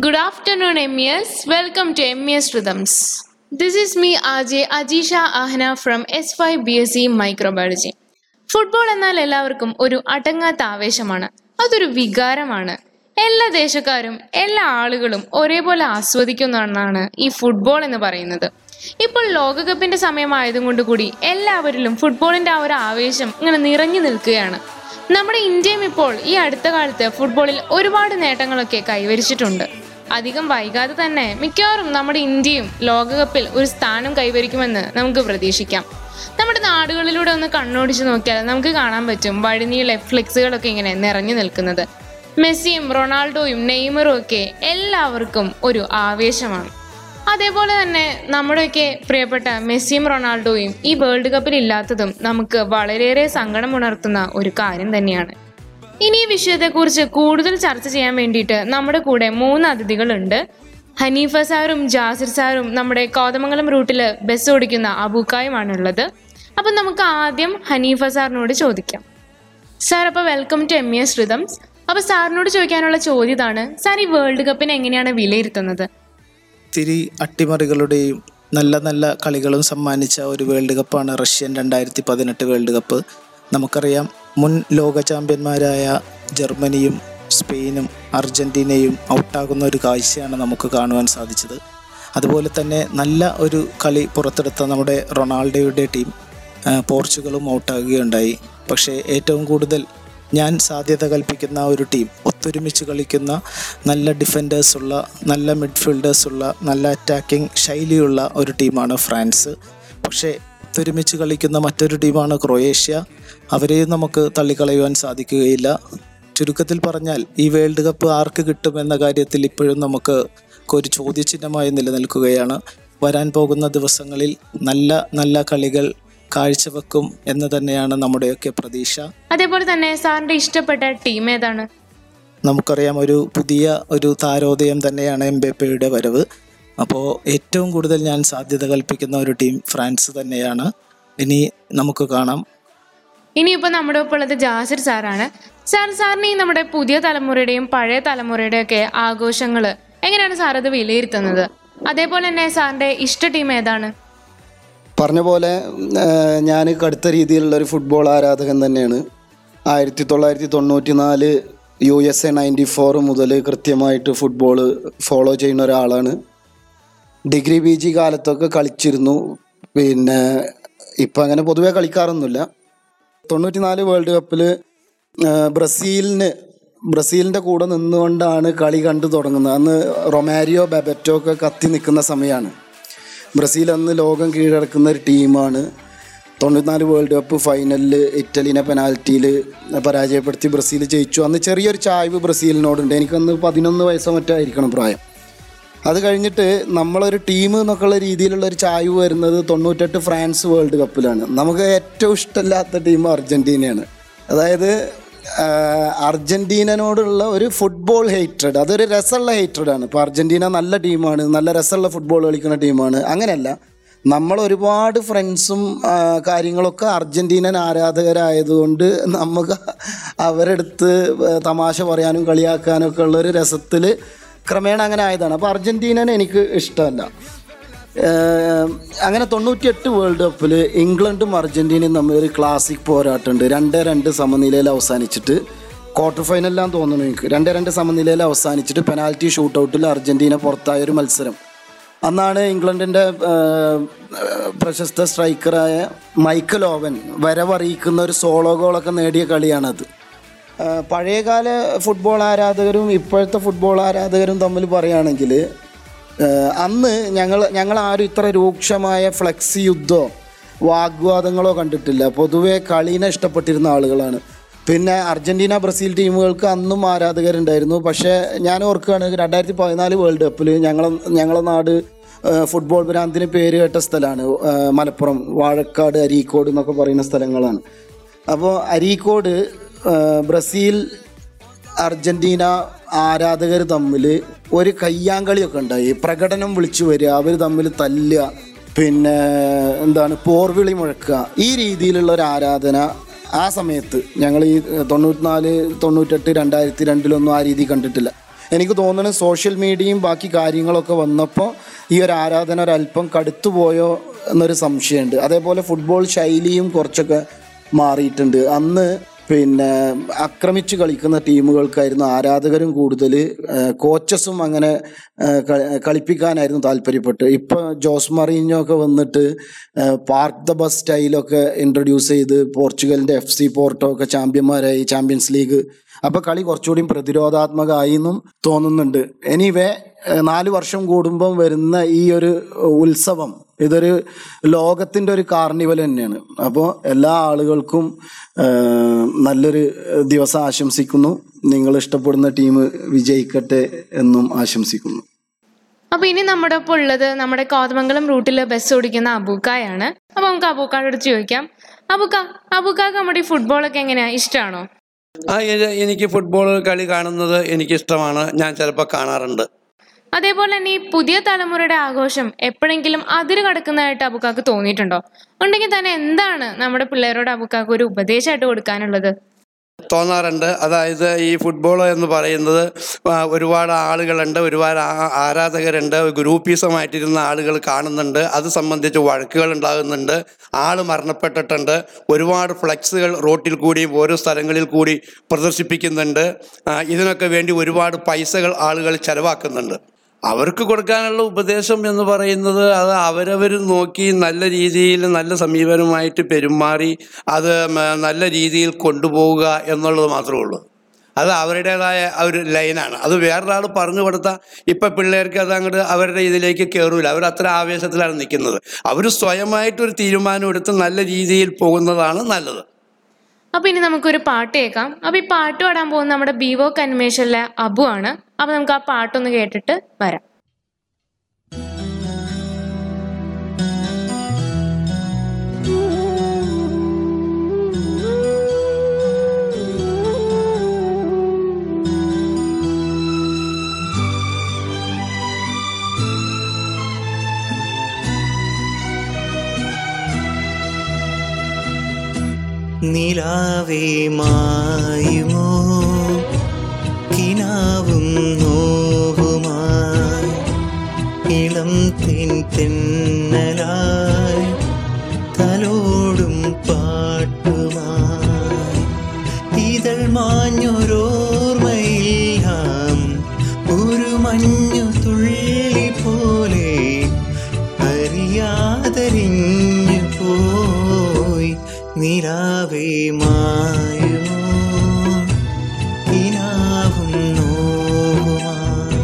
Good afternoon, MES. Welcome to MES Rhythms. This is me, RJ Ajisha Ahna from S5 BSc Microbiology. Football എന്നാൽ എല്ലാവർക്കും ഒരു അടങ്ങാത്ത ആവേശമാണ് അതൊരു വികാരമാണ് എല്ലാ ദേശക്കാരും എല്ലാ ആളുകളും ഒരേപോലെ ആസ്വദിക്കുന്നതാണ് ഈ ഫുട്ബോൾ എന്ന് പറയുന്നത് ഇപ്പോൾ ലോകകപ്പിന്റെ സമയമായതും കൊണ്ട് കൂടി എല്ലാവരിലും ഫുട്ബോളിന്റെ ആ ഒരു ആവേശം ഇങ്ങനെ നിറഞ്ഞു നിൽക്കുകയാണ് നമ്മുടെ ഇന്ത്യയും ഇപ്പോൾ ഈ അടുത്ത കാലത്ത് ഫുട്ബോളിൽ ഒരുപാട് നേട്ടങ്ങളൊക്കെ കൈവരിച്ചിട്ടുണ്ട് അധികം വൈകാതെ തന്നെ മിക്കവാറും നമ്മുടെ ഇന്ത്യയും ലോകകപ്പിൽ ഒരു സ്ഥാനം കൈവരിക്കുമെന്ന് നമുക്ക് പ്രതീക്ഷിക്കാം നമ്മുടെ നാടുകളിലൂടെ ഒന്ന് കണ്ണോടിച്ച് നോക്കിയാൽ നമുക്ക് കാണാൻ പറ്റും വഴിനീളെ ഫ്ലെക്സുകളൊക്കെ ഇങ്ങനെ നിറഞ്ഞു നിൽക്കുന്നത് മെസ്സിയും റൊണാൾഡോയും നെയ്മറും ഒക്കെ എല്ലാവർക്കും ഒരു ആവേശമാണ് അതേപോലെ തന്നെ നമ്മുടെയൊക്കെ പ്രിയപ്പെട്ട മെസ്സിയും റൊണാൾഡോയും ഈ വേൾഡ് കപ്പിൽ ഇല്ലാത്തതും നമുക്ക് വളരെയേറെ സങ്കടമുണർത്തുന്ന ഒരു കാര്യം തന്നെയാണ് ഇനി ഈ വിഷയത്തെക്കുറിച്ച് കൂടുതൽ ചർച്ച ചെയ്യാൻ വേണ്ടിയിട്ട് നമ്മുടെ കൂടെ മൂന്ന് അതിഥികളുണ്ട് ഹനീഫ സാറും ജാസിർ സാറും നമ്മുടെ കോതമംഗലം റൂട്ടിൽ ബസ് ഓടിക്കുന്ന അബൂക്കായുമാണുള്ളത് അപ്പം നമുക്ക് ആദ്യം ഹനീഫ സാറിനോട് ചോദിക്കാം സാർ അപ്പോൾ welcome to M S rhythms അപ്പോൾ സാറിനോട് ചോദിക്കാനുള്ള ചോദ്യം ഇതാണ് സാർ ഈ വേൾഡ് കപ്പിനെ എങ്ങനെയാണ് വിലയിരുത്തുന്നത് ഒത്തിരി അട്ടിമറികളുടെയും നല്ല നല്ല കളികളും സമ്മാനിച്ച ഒരു വേൾഡ് കപ്പാണ് റഷ്യൻ രണ്ടായിരത്തി പതിനെട്ട് വേൾഡ് കപ്പ് നമുക്കറിയാം മുൻ ലോക ചാമ്പ്യന്മാരായ ജർമ്മനിയും സ്പെയിനും അർജൻറ്റീനയും ഔട്ടാകുന്ന ഒരു കാഴ്ചയാണ് നമുക്ക് കാണുവാൻ സാധിച്ചത് അതുപോലെ തന്നെ നല്ല ഒരു കളി പുറത്തെടുത്ത നമ്മുടെ റൊണാൾഡോയുടെ ടീം ആ, പോർച്ചുഗലും ഔട്ടാകുകയുണ്ടായി പക്ഷേ ഏറ്റവും കൂടുതൽ ഞാൻ സാധ്യത കൽപ്പിക്കുന്ന ഒരു ടീം ഒത്തൊരുമിച്ച് കളിക്കുന്ന നല്ല ഡിഫൻഡേഴ്സ് ഉള്ള നല്ല മിഡ്ഫീൽഡേഴ്സ് ഉള്ള നല്ല അറ്റാക്കിംഗ് ശൈലിയുള്ള ഒരു ടീമാണ് ഫ്രാൻസ് പക്ഷേ ഒത്തൊരുമിച്ച് കളിക്കുന്ന മറ്റൊരു ടീമാണ് ക്രൊയേഷ്യ അവരെയും നമുക്ക് തള്ളിക്കളയുവാൻ സാധിക്കുകയില്ല ചുരുക്കത്തിൽ പറഞ്ഞാൽ ഈ വേൾഡ് കപ്പ് ആർക്ക് കിട്ടും എന്ന കാര്യത്തിൽ ഇപ്പോഴും നമുക്ക് ഒരു ചോദ്യചിഹ്നമായി നിലനിൽക്കുകയാണ് വരാൻ പോകുന്ന ദിവസങ്ങളിൽ നല്ല നല്ല കളികൾ കാഴ്ചവെക്കും എന്ന് തന്നെയാണ് നമ്മുടെയൊക്കെ പ്രതീക്ഷ അതേപോലെ തന്നെ സാറിന്റെ ഇഷ്ടപ്പെട്ട ടീം ഏതാണ് നമുക്കറിയാം ഒരു പുതിയ ഒരു താരോദയം തന്നെയാണ് എംബെപ്പയുടെ വരവ് അപ്പോൾ ഏറ്റവും കൂടുതൽ ഞാൻ സാധ്യത കൽപ്പിക്കുന്ന ഒരു ടീം ഫ്രാൻസ് തന്നെയാണ് ഇനി നമുക്ക് കാണാം ഇനിയിപ്പോൾ നമ്മുടെ ഒപ്പം ഉള്ളത് ജാസിർ സാറാണ് സാർ സാറിന് ഈ നമ്മുടെ പുതിയ തലമുറയുടെയും പഴയ തലമുറയുടെയും ഒക്കെ ആഘോഷങ്ങൾ എങ്ങനെയാണ് സാർ അത് വിലയിരുത്തുന്നത് അതേപോലെ തന്നെ സാറിന്റെ ഇഷ്ട ടീം ഏതാണ് പറഞ്ഞ പോലെ ഞാൻ കടുത്ത രീതിയിലുള്ള ഒരു ഫുട്ബോൾ ആരാധകൻ തന്നെയാണ് ആയിരത്തി തൊള്ളായിരത്തി തൊണ്ണൂറ്റി നാല് U S A ninety four മുതൽ കൃത്യമായിട്ട് ഫുട്ബോൾ ഫോളോ ചെയ്യുന്ന ഒരാളാണ് ഡിഗ്രി പി ജി കാലത്തൊക്കെ കളിച്ചിരുന്നു പിന്നെ ഇപ്പം അങ്ങനെ പൊതുവെ കളിക്കാറൊന്നുമില്ല തൊണ്ണൂറ്റി നാല് വേൾഡ് കപ്പിൽ ബ്രസീലിന് ബ്രസീലിൻ്റെ കൂടെ നിന്നുകൊണ്ടാണ് കളി കണ്ടു തുടങ്ങുന്നത് അന്ന് റൊമാരിയോ ബെബറ്റോ ഒക്കെ കത്തി നിൽക്കുന്ന സമയമാണ് ബ്രസീൽ അന്ന് ലോകം കീഴടക്കുന്ന ഒരു ടീമാണ് തൊണ്ണൂറ്റിനാല് വേൾഡ് കപ്പ് ഫൈനലിൽ ഇറ്റലിനെ പെനാൽറ്റിയിൽ പരാജയപ്പെടുത്തി ബ്രസീൽ ജയിച്ചു അന്ന് ചെറിയൊരു ചായ്വ് ബ്രസീലിനോടുണ്ട് എനിക്കന്ന് പതിനൊന്ന് വയസ്സോ മറ്റോ ആയിരിക്കണം പ്രായം അത് കഴിഞ്ഞിട്ട് നമ്മളൊരു ടീം എന്നൊക്കെയുള്ള രീതിയിലുള്ള ഒരു ചായ്വ് വരുന്നത് തൊണ്ണൂറ്റെട്ട് ഫ്രാൻസ് വേൾഡ് കപ്പിലാണ് നമുക്ക് ഏറ്റവും ഇഷ്ടമില്ലാത്ത ടീം അർജൻറ്റീനയാണ് അതായത് ആഹ്, അർജൻറ്റീനനോടുള്ള ഒരു ഫുട്ബോൾ ഹേറ്റഡ് അതൊരു രസമുള്ള ഹേറ്റഡാണ് ഇപ്പോൾ അർജൻറ്റീന നല്ല ടീമാണ് നല്ല രസമുള്ള ഫുട്ബോൾ കളിക്കുന്ന ടീമാണ് അങ്ങനെയല്ല നമ്മൾ ഒരുപാട് ഫ്രണ്ട്സും ആ, കാര്യങ്ങളൊക്കെ അർജൻറ്റീനൻ ആരാധകരായതുകൊണ്ട് നമുക്ക് അവരെടുത്ത് തമാശ പറയാനും കളിയാക്കാനും ഒക്കെ ഉള്ളൊരു രസത്തിൽ ക്രമേണ അങ്ങനെ ആയതാണ് അപ്പോൾ അർജൻറ്റീനനെ എനിക്ക് ഇഷ്ടമല്ല ഏഹ് അങ്ങനെ തൊണ്ണൂറ്റിയെട്ട് വേൾഡ് കപ്പിൽ ഇംഗ്ലണ്ടും അർജൻറ്റീനയും തമ്മിൽ ഒരു ക്ലാസിക് പോരാട്ടമുണ്ട് രണ്ട് രണ്ട് സമനിലയിൽ അവസാനിച്ചിട്ട് ക്വാർട്ടർ ഫൈനലിലാന്ന് തോന്നുന്നു എനിക്ക് രണ്ട് രണ്ട് സമനിലയിൽ അവസാനിച്ചിട്ട് പെനാൽറ്റി ഷൂട്ട് ഔട്ടിൽ അർജൻറ്റീന പുറത്തായ ഒരു മത്സരം അന്നാണ് ഇംഗ്ലണ്ടിൻ്റെ പ്രശസ്ത സ്ട്രൈക്കറായ മൈക്കൽ ഓവൻ വരവറിയിക്കുന്ന ഒരു സോളോ ഗോളൊക്കെ നേടിയ കളിയാണത് ആ, പഴയകാല ഫുട്ബോൾ ആരാധകരും ഇപ്പോഴത്തെ ഫുട്ബോൾ ആരാധകരും തമ്മിൽ പറയുകയാണെങ്കിൽ ആ, അന്ന് ഞങ്ങൾ ഞങ്ങൾ ആരും ഇത്ര രൂക്ഷമായ ഫ്ലെക്സി യുദ്ധമോ വാഗ്വാദങ്ങളോ കണ്ടിട്ടില്ല പൊതുവേ കളീനെ ഇഷ്ടപ്പെട്ടിരുന്ന ആളുകളാണ് പിന്നെ അർജൻറ്റീന ബ്രസീൽ ടീമുകൾക്ക് അന്നും ആരാധകരുണ്ടായിരുന്നു പക്ഷേ ഞാൻ ഓർക്കുകയാണ് രണ്ടായിരത്തി പതിനാല് വേൾഡ് കപ്പിൽ ഞങ്ങളെ ഞങ്ങളെ നാട് ആ, ഫുട്ബോൾ ഭ്രാന്തിന് പേര് കേട്ട സ്ഥലമാണ് ആ, മലപ്പുറം വാഴക്കാട് അരീക്കോട് എന്നൊക്കെ പറയുന്ന സ്ഥലങ്ങളാണ് അപ്പോൾ അരീക്കോട് ആ, ബ്രസീൽ അർജൻറ്റീന ആരാധകർ തമ്മിൽ ഒരു കയ്യാങ്കളിയൊക്കെ ഉണ്ടായി പ്രകടനം വിളിച്ചു വരിക അവർ തമ്മിൽ തല്ലുക പിന്നെ എന്താണ് പോർവിളി മുഴക്കുക ഈ രീതിയിലുള്ള ഒരു ആരാധന ആ സമയത്ത് ഞങ്ങൾ ഈ തൊണ്ണൂറ്റിനാല് തൊണ്ണൂറ്റെട്ട് രണ്ടായിരത്തി രണ്ടിലൊന്നും ആ രീതി കണ്ടിട്ടില്ല എനിക്ക് തോന്നുന്നത് സോഷ്യൽ മീഡിയയും ബാക്കി കാര്യങ്ങളൊക്കെ വന്നപ്പോൾ ഈ ഒരു ആരാധന ഒരല്പം കടുത്തുപോയോ എന്നൊരു സംശയമുണ്ട് അതേപോലെ ഫുട്ബോൾ ശൈലിയും കുറച്ചൊക്കെ മാറിയിട്ടുണ്ട് അന്ന് പിന്നെ ആക്രമിച്ച് കളിക്കുന്ന ടീമുകൾക്കായിരുന്നു ആരാധകരും കൂടുതൽ കോച്ചസും അങ്ങനെ ആ, ക- കളിപ്പിക്കാനായിരുന്നു താല്പര്യപ്പെട്ട് ഇപ്പോൾ ജോസ് മറീഞ്ഞോ ഒക്കെ വന്നിട്ട് പാർക്ക് ദ ബസ് സ്റ്റൈലൊക്കെ ഇൻട്രൊഡ്യൂസ് ചെയ്ത് പോർച്ചുഗലിൻ്റെ എഫ് സി പോർട്ടോ ഒക്കെ ചാമ്പ്യന്മാരായി ചാമ്പ്യൻസ് ലീഗ് അപ്പോൾ കളി കുറച്ചുകൂടി പ്രതിരോധാത്മകമായി എന്നും തോന്നുന്നുണ്ട് എനിവേ നാല് വർഷം കൂടുമ്പം വരുന്ന ഈ ഒരു ഉത്സവം ഇതൊരു ലോകത്തിൻ്റെ ഒരു കാർണിവൽ തന്നെയാണ് അപ്പോൾ എല്ലാ ആളുകൾക്കും ആ, നല്ലൊരു ദിവസം ആശംസിക്കുന്നു നിങ്ങൾ ഇഷ്ടപ്പെടുന്ന ടീം വിജയിക്കട്ടെ എന്നും ആശംസിക്കുന്നു അപ്പൊ ഇനി നമ്മുടെ ഒപ്പം ഉള്ളത് നമ്മുടെ കോതമംഗലം റൂട്ടിൽ ബസ് ഓടിക്കുന്ന അബൂക്കായാണ് അപ്പൊ നമുക്ക് അബൂക്കാട് അടുത്ത് ചോദിക്കാം അബൂക്ക അബൂക്കാക്ക് നമ്മുടെ ഈ ഫുട്ബോളൊക്കെ എങ്ങനെയാ ഇഷ്ടമാണോ ആ എ- എനിക്ക് ഫുട്ബോൾ കളി കാണുന്നത് എനിക്കിഷ്ടമാണ് ഞാൻ ചിലപ്പോൾ കാണാറുണ്ട് അതേപോലെ തന്നെ ഈ പുതിയ തലമുറയുടെ ആഘോഷം എപ്പോഴെങ്കിലും അതിര് കടക്കുന്നതായിട്ട് അബുക്കാക്ക് തോന്നിയിട്ടുണ്ടോ ഉണ്ടെങ്കിൽ തന്നെ എന്താണ് നമ്മുടെ പിള്ളേരോട് അബുക്കാക്ക് ഒരു ഉപദേശമായിട്ട് കൊടുക്കാനുള്ളത് തോന്നാറുണ്ട് അതായത് ഈ ഫുട്ബോൾ എന്ന് പറയുന്നത് ആ, ഒരുപാട് ആളുകളുണ്ട് ഒരുപാട് ആ- ആരാധകരുണ്ട് ഗ്രൂപ്പീസമായിട്ടിരുന്ന ആളുകൾ കാണുന്നുണ്ട് അത് സംബന്ധിച്ച് വഴക്കുകൾ ഉണ്ടാകുന്നുണ്ട് ആൾ മരണപ്പെട്ടിട്ടുണ്ട് ഒരുപാട് ഫ്ലക്സുകൾ റോട്ടിൽ കൂടിയും ഓരോ സ്ഥലങ്ങളിൽ കൂടി പ്രദർശിപ്പിക്കുന്നുണ്ട് ആ, ഇതിനൊക്കെ വേണ്ടി ഒരുപാട് പൈസകൾ ആളുകൾ ചെലവാക്കുന്നുണ്ട് അവർക്ക് കൊടുക്കാനുള്ള ഉപദേശം എന്ന് പറയുന്നത് അത് അവരവർ നോക്കി നല്ല രീതിയിൽ നല്ല സമീപനമായിട്ട് പെരുമാറി അത് മ- നല്ല രീതിയിൽ കൊണ്ടുപോവുക എന്നുള്ളത് മാത്രമേ ഉള്ളൂ അത് അവരുടേതായ ആ ഒരു ലൈനാണ് അത് വേറൊരാൾ പറഞ്ഞു കൊടുത്താൽ ഇപ്പം പിള്ളേർക്ക് അത് അങ്ങോട്ട് അവരുടെ ഇതിലേക്ക് കയറൂല അവർ അത്ര ആവേശത്തിലാണ് നിൽക്കുന്നത് അവർ സ്വയമായിട്ടൊരു തീരുമാനം എടുത്ത് നല്ല രീതിയിൽ പോകുന്നതാണ് നല്ലത് അപ്പൊ ഇനി നമുക്കൊരു പാട്ട് കേൾക്കാം അപ്പൊ ഈ പാട്ട് പാടാൻ പോകുന്ന നമ്മുടെ ബിവോ കന്മേഷനിലെ അബു ആണ് അപ്പൊ നമുക്ക് ആ പാട്ടൊന്ന് കേട്ടിട്ട് വരാം നിലാവേ മായുമോ കിനാവും നോവുമായി ഇളം തെൻ തെന്നലായി തലോടും പാട്ടുമായി ഇതൾ മാഞ്ഞൊരോർമ്മയില്ലാം ഒരു മഞ്ഞു തുള്ളി പോലെ അറിയാതരിഞ്ഞു പോയി നിലാവേ മായുമോ കിനാവും നോവുമായി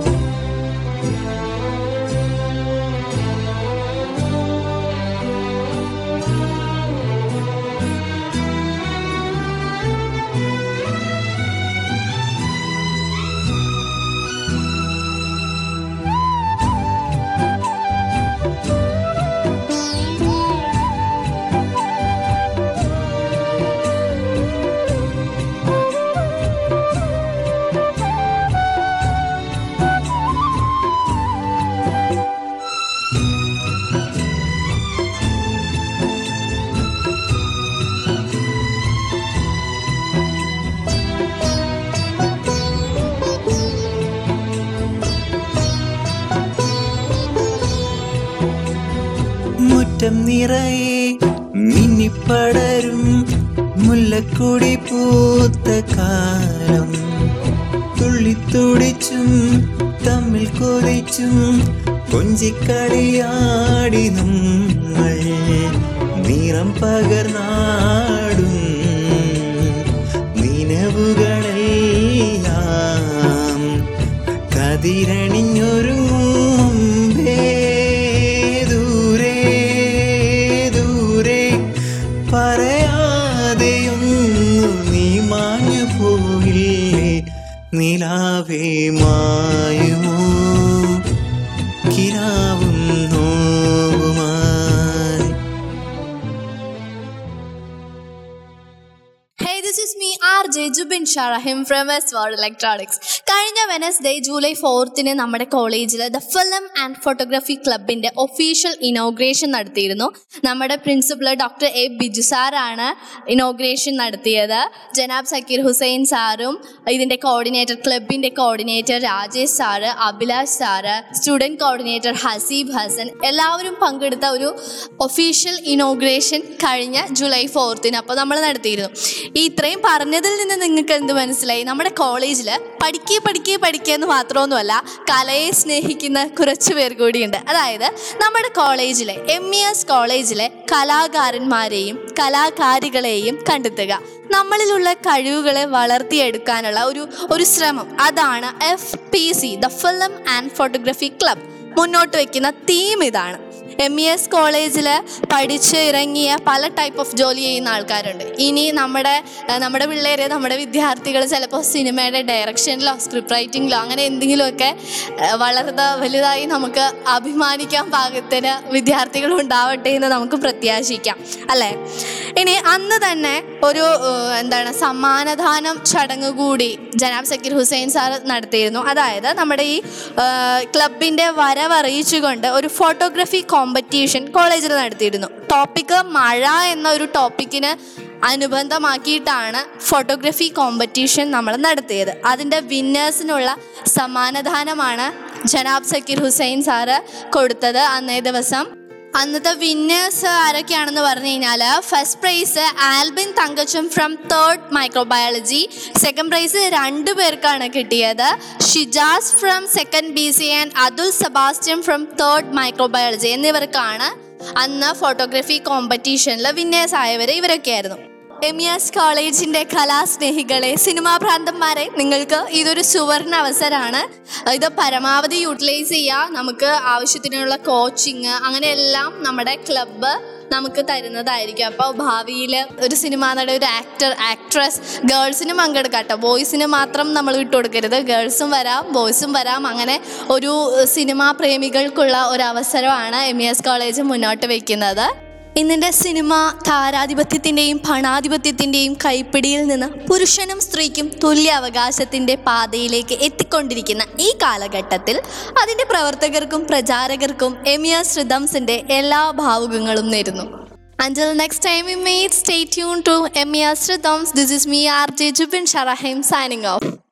മുറ്റം നിറയെ മിന്നിപ്പടരും മുല്ലക്കൊടി പൂത്ത കാലം തുള്ളിത്തുടിച്ചും തമ്മിൽ കൊതിച്ചും കൊഞ്ചിക്കളിയാടി നമ്മൾ നിറം പകർന്നാടും നിലവുകളെല്ലാം കതിരണിഞ്ഞൊരുങ്ങും മുമ്പേ ദൂരെ ദൂരെ പറയാതെയൊന്നു നീ മാഞ്ഞു പോയില്ലേ നിലാവേ മായുമോ കിരാവും നോവുമായി Hey, this is me, Ari. J Jubin Sharahim from S word electronics കഴിഞ്ഞ വെനസ്ഡേ ജൂലൈ ഫോർത്തിന് നമ്മുടെ കോളേജിൽ ദ ഫിലിം ആൻഡ് ഫോട്ടോഗ്രാഫി ക്ലബിൻ്റെ ഒഫീഷ്യൽ ഇനോഗ്രേഷൻ നടത്തിയിരുന്നു നമ്മുടെ പ്രിൻസിപ്പൽ ഡോക്ടർ എ ബിജു സാറാണ് ഇനോഗ്രേഷൻ നടത്തിയത് ജനാബ് സക്കീർ ഹുസൈൻ സാറും ഇതിൻ്റെ കോർഡിനേറ്റർ ക്ലബിൻ്റെ coordinator Rajesh sir Abhilash sir student coordinator Haseeb Hasan എല്ലാവരും പങ്കെടുത്ത ഒരു ഒഫീഷ്യൽ ഇനോഗ്രേഷൻ കഴിഞ്ഞ ജൂലൈ ഫോർത്തിന് അപ്പോൾ നമ്മൾ നടത്തിയിരുന്നു ഈ ഇത്രയും പറഞ്ഞതിൽ നിന്ന് നിങ്ങൾക്ക് എന്ത് മനസ്സിലായി നമ്മുടെ കോളേജിൽ പഠിക്കുക പഠിക്കുക പഠിക്കുക എന്ന് മാത്രമൊന്നുമല്ല കലയെ സ്നേഹിക്കുന്ന കുറച്ച് പേർ കൂടിയുണ്ട് അതായത് നമ്മുടെ കോളേജിലെ എം ഇ എസ് കോളേജിലെ കലാകാരന്മാരെയും കലാകാരികളെയും കണ്ടെത്തുക നമ്മളിലുള്ള കഴിവുകളെ വളർത്തിയെടുക്കാനുള്ള ഒരു ഒരു ശ്രമം അതാണ് F P C the film and photography club മുന്നോട്ട് വയ്ക്കുന്ന തീം ഇതാണ് എം ഇ എസ് കോളേജിൽ പഠിച്ച് ഇറങ്ങിയ പല ടൈപ്പ് ഓഫ് ജോലി ചെയ്യുന്ന ആൾക്കാരുണ്ട് ഇനി നമ്മുടെ ഏഹ് നമ്മുടെ പിള്ളേർ നമ്മുടെ വിദ്യാർത്ഥികൾ ചിലപ്പോൾ സിനിമയുടെ ഡയറക്ഷനിലോ സ്ക്രിപ്റ്റ് റൈറ്റിങ്ങിലോ അങ്ങനെ എന്തെങ്കിലുമൊക്കെ ഏഹ് വളർന്ന് വലുതായി നമുക്ക് അഭിമാനിക്കാൻ പാകത്തിന് വിദ്യാർത്ഥികൾ ഉണ്ടാവട്ടെ എന്ന് നമുക്ക് പ്രത്യാശിക്കാം അല്ലേ ഇനി അന്ന് തന്നെ ഒരു ഏഹ് എന്താണ് സമ്മാനദാനം ചടങ്ങ് കൂടി ജനാബ് സക്കീർ ഹുസൈൻ സാർ നടത്തിയിരുന്നു അതായത് നമ്മുടെ ഈ ക്ലബിൻ്റെ വരവറിയിച്ചുകൊണ്ട് ഒരു ഫോട്ടോഗ്രാഫി കോമ്പറ്റീഷൻ കോളേജിൽ നടത്തിയിരുന്നു ടോപ്പിക്ക് മഴ എന്ന ഒരു ടോപ്പിക്കിന് അനുബന്ധമാക്കിയിട്ടാണ് ഫോട്ടോഗ്രാഫി കോമ്പറ്റീഷൻ നമ്മൾ നടത്തിയത് അതിൻ്റെ വിന്നേഴ്സിനുള്ള സമ്മാനദാനമാണ് ജനാബ് സക്കീർ ഹുസൈൻ സാറ് കൊടുത്തത് അന്നേ ദിവസം അന്നത്തെ വിന്നേഴ്സ് ആരൊക്കെയാണെന്ന് പറഞ്ഞു കഴിഞ്ഞാൽ first prize Albin Thankacham from third microbiology second prize രണ്ട് പേർക്കാണ് കിട്ടിയത് Shijas from second B C and Athul Sebastian from third microbiology എന്നിവർക്കാണ് അന്ന് ഫോട്ടോഗ്രാഫി കോമ്പറ്റീഷനിൽ വിന്നേഴ്സ് ആയവർ ഇവരൊക്കെയായിരുന്നു എം എസ് കോളേജിൻ്റെ കലാസ്നേഹികളെ സിനിമാ ഭ്രാന്തന്മാരെ നിങ്ങൾക്ക് ഇതൊരു സുവർണ അവസരമാണ് ഇത് പരമാവധി യൂട്ടിലൈസ് ചെയ്യുക നമുക്ക് ആവശ്യത്തിനുള്ള കോച്ചിങ് അങ്ങനെയെല്ലാം നമ്മുടെ ക്ലബ്ബ് നമുക്ക് തരുന്നതായിരിക്കും അപ്പോൾ ഭാവിയിൽ ഒരു സിനിമാ നട ഒരു ആക്ടർ ആക്ട്രസ് ഗേൾസിനും പങ്കെടുക്കാം കേട്ടോ ബോയ്സിന് മാത്രം നമ്മൾ വിട്ടുകൊടുക്കരുത് ഗേൾസും വരാം ബോയ്സും വരാം അങ്ങനെ ഒരു സിനിമാ പ്രേമികൾക്കുള്ള ഒരു അവസരമാണ് എം ഇ എസ് കോളേജ് മുന്നോട്ട് വയ്ക്കുന്നത് ഇന്നിൻ്റെ സിനിമ താരാധിപത്യത്തിൻ്റെയും പണാധിപത്യത്തിൻ്റെയും കൈപ്പിടിയിൽ നിന്ന് പുരുഷനും സ്ത്രീക്കും തുല്യ അവകാശത്തിൻ്റെ പാതയിലേക്ക് എത്തിക്കൊണ്ടിരിക്കുന്ന ഈ കാലഘട്ടത്തിൽ അതിൻ്റെ പ്രവർത്തകർക്കും പ്രചാരകർക്കും എമിയ ശ്രിതംസിൻ്റെ എല്ലാ ഭാവുകങ്ങളും നേരുന്നു Until next time we meet, stay tuned to Emia Sridhams. This is me, RJ Jubin Sharahim, signing off.